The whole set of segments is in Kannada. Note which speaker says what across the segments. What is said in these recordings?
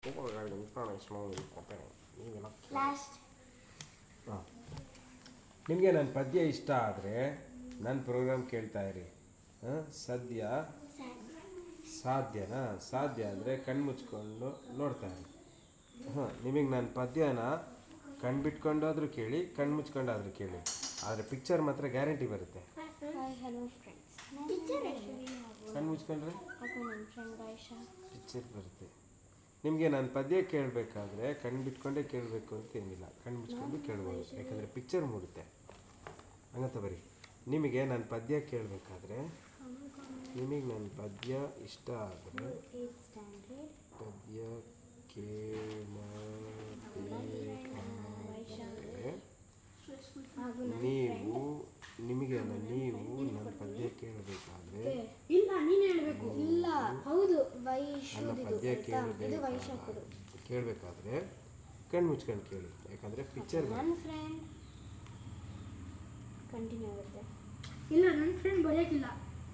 Speaker 1: ಲಾಸ್ಟ್
Speaker 2: ಹಾಂ ನಿಮಗೆ ನನ್ನ ಪದ್ಯ ಇಷ್ಟ ಆದರೆ ನನ್ನ ಪ್ರೋಗ್ರಾಮ್ ಕೇಳ್ತಾ ಇರಿ ಹಾಂ ಸದ್ಯ ಸಾಧ್ಯನಾ ಸಾಧ್ಯ ಅಂದರೆ ಕಣ್ಣು ಮುಚ್ಕೊಂಡು ನೋಡ್ತಾ ಇರಿ ಹಾಂ ನಿಮಗೆ ನನ್ನ ಪದ್ಯನ ಕಣ್ಣು ಬಿಟ್ಕೊಂಡಾದರೂ ಕೇಳಿ ಕಣ್ಣು ಮುಚ್ಕೊಂಡಾದರೂ ಕೇಳಿ ಆದರೆ ಪಿಕ್ಚರ್ ಮಾತ್ರ ಗ್ಯಾರಂಟಿ ಬರುತ್ತೆ
Speaker 1: ಹಾಯ್ ಹಲೋ ಫ್ರೆಂಡ್ಸ್
Speaker 2: ಕಣ್ಣು ಮುಚ್ಕೊಂಡ್ರೆ
Speaker 1: ಹಾಗೂ ನನ್ನ ಫ್ರೆಂಡ್ ವೈಶಾ
Speaker 2: ಪಿಕ್ಚರ್ ಬರುತ್ತೆ ನಿಮಗೆ ನಾನು ಪದ್ಯ ಕೇಳಬೇಕಾದ್ರೆ ಕಣ್ಣು ಬಿಟ್ಕೊಂಡೇ ಕೇಳಬೇಕು ಅಂತ ಏನಿಲ್ಲ ಕಣ್ಣು ಮುಚ್ಕೊಂಡು ಕೇಳ್ಬೋದು ಯಾಕಂದರೆ ಪಿಕ್ಚರ್ ಮೂಡುತ್ತೆ ಹಂಗಂತ ಬರಿ ನಿಮಗೆ ನನ್ನ ಪದ್ಯ ಕೇಳಬೇಕಾದ್ರೆ ನಿಮಗೆ ನನ್ನ ಪದ್ಯ ಇಷ್ಟ ಆದರೆ
Speaker 1: ಏತ್ ಸ್ಟ್ಯಾಂಡರ್ಡ್
Speaker 2: ಪದ್ಯ ಕೇಳಬೇಕಾದರೆ
Speaker 1: ಹಾಗೂ
Speaker 2: ನೀವು ನಿಮಗೆ ಅಲ್ಲ ನೀವು ನನ್ನ ಪದ್ಯ ಕೇಳಬೇಕಾದ್ರೆ
Speaker 1: ಇಲ್ಲ ನೀನು ಹೇಳಬೇಕು ಇಲ್ಲ ಹೌದು ವೈಶ್
Speaker 2: ನನ್ನ ಪದ್ಯ
Speaker 1: ಇದು ವೈಶಾಖುದು
Speaker 2: ಕೇಳಬೇಕು ಕೇಳಬೇಕಾದ್ರೆ ಕಣ್ಣು ಮುಚ್ಕೊಂಡು ಕೇಳಿ ಯಾಕಂದರೆ ಪಿಕ್ಚರ್
Speaker 1: ನನ್ನ ಫ್ರೆಂಡ್ ಕಂಟಿನ್ಯೂ ಆಗುತ್ತೆ
Speaker 3: ಇಲ್ಲ ನನ್ನ ಫ್ರೆಂಡ್ ಬರೆಯೋಕ್ಕಿಲ್ಲ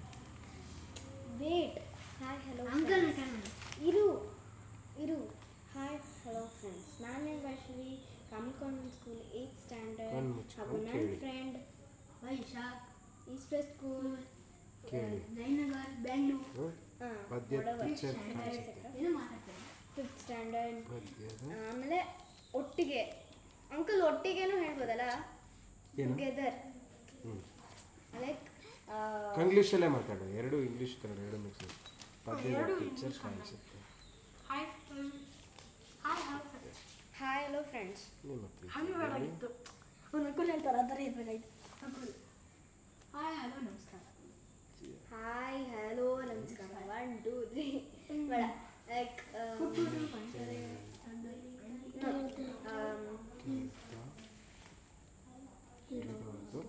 Speaker 1: ವೇಟ್ ಹಾಯ್ ಹಲೋ
Speaker 3: ಅಂಕಲ್
Speaker 1: ಇರು ಇರು ಹಾಯ್ ಹಲೋ ಫ್ರೆಂಡ್ಸ್ ನಾನು ವೈಷ್ಣವಿ ಕಾಮನ್ ಸ್ಕೂಲ್ ಏತ್ ಸ್ಟ್ಯಾಂಡರ್ಡ್
Speaker 2: ಕಣ್ಣ್ ಮುಚ್ಕೊಂಡು
Speaker 1: ಹಾಗೂ ನನ್ನ
Speaker 2: ಕೇಳಿ.
Speaker 1: Friend
Speaker 3: Vaishakh
Speaker 1: east west school
Speaker 2: ಕೇಳಿ
Speaker 3: ಜಯನಗರ್ ಬೆಂಗಳೂರು
Speaker 2: ಹ್ಮ್? ಪದ್ಯದ ಪಿಕ್ಚರ್ ಕಾಣಿಸುತ್ತೆ
Speaker 3: ಏನು ಮಾತಾಡ್ತಾರೆ
Speaker 1: ಫಿಫ್ತ್ ಸ್ಟ್ಯಾಂಡರ್ಡ್
Speaker 2: ಪದ್ಯದ
Speaker 1: ಆಮೇಲೆ ಒಟ್ಟಿಗೆ ಅಂಕಲ್ ಒಟ್ಟಿಗೆನೂ ಹೇಳ್ಬೋದಲ್ಲ
Speaker 2: ಏನು
Speaker 1: ಟುಗೆದರ್
Speaker 2: ಹ್ಞೂ
Speaker 1: ಲೈಕ್
Speaker 2: ಇಂಗ್ಲೀಷಲ್ಲೇ ಮಾತಾಡು ಎರಡು ಇಂಗ್ಲೀಷ್ ಕನ್ನಡ ಎರಡು ಮಿಕ್ಸ್ ಪದ್ಯದ ಪಿಕ್ಚರ್ ಕಾಣಿಸುತ್ತೆ
Speaker 3: hi hi hi friends
Speaker 1: hi hello friends
Speaker 2: ನಿಮ್ಮ
Speaker 3: ಹಣ್ಣು
Speaker 2: ಪ್ರೀತಿ
Speaker 3: ಬೇಡಾಗಿತ್ತು ಒಂದು ಅಂಕಲ್ ಹೇಳ್ತಾರೆ ಆ ಥರ ಇರಬೇಕಾಯ್ತು ಅಂಕಲ್ ಹಾಯ್ ಹಲೋ ನಮಸ್ಕಾರ
Speaker 1: ಹಾಯ್ ಹಲೋ ನಮಸ್ಕಾರ ಒನ್ ಟೂ ತ್ರೀ ಬೇಡ ಲೈಕ್
Speaker 2: ಕೇಳ್ತಾ ಇರೋದು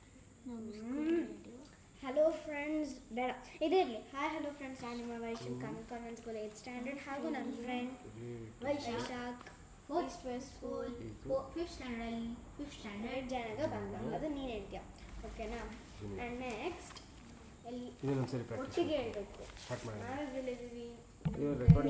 Speaker 1: ಹಲೋ ಫ್ರೆಂಡ್ಸ್ ಬೇಡ ಇದೇ ಇರಲಿ ಹಾಯ್ ಹಲೋ ಫ್ರೆಂಡ್ಸ್ ನಾನು ನಿಮ್ಮ ವೈಶನ್ ಕಾಮನ್ ಕಾನ್ವೆಂಟ್ ಸ್ಕೂಲ್ ಏತ್ ಸ್ಟ್ಯಾಂಡರ್ಡ್ ಹಾಗೂ ನನ್ನ ಫ್ರೆಂಡ್
Speaker 2: ರೇಟ್
Speaker 1: ವೈಶಾಖ್ ಈಸ್ಟ್ ವೆಸ್ಟ್ ಸ್ಕೂಲ್
Speaker 2: ಇದು
Speaker 3: ಫಿಫ್ತ್ ಸ್ಟ್ಯಾಂಡರ್ಡಲ್ಲಿ ಫಿಫ್ತ್ ಸ್ಟ್ಯಾಂಡರ್ಡ್
Speaker 1: ಜನಗ ಬಂದ ಅದು ನೀನು ಹೇಳ್ತೀಯ ಓಕೆನಾ ಆ್ಯಂಡ್ ನೆಕ್ಸ್ಟ್ ಎಲ್ಲಿ
Speaker 2: ಇದನ್ನೊಂದ್ಸರಿ ಪ್ರಾಕ್ಟೀಸ್
Speaker 1: ಒಟ್ಟಿಗೆ ಹೇಳ್ಬೇಕು
Speaker 2: ಸ್ಟಾರ್ಟ್ ಮಾಡಿ
Speaker 1: ನಾವೇ ಬೆಳೆದಿವಿ
Speaker 2: ಇದು ರೆಕಾರ್ಡಿಂಗ್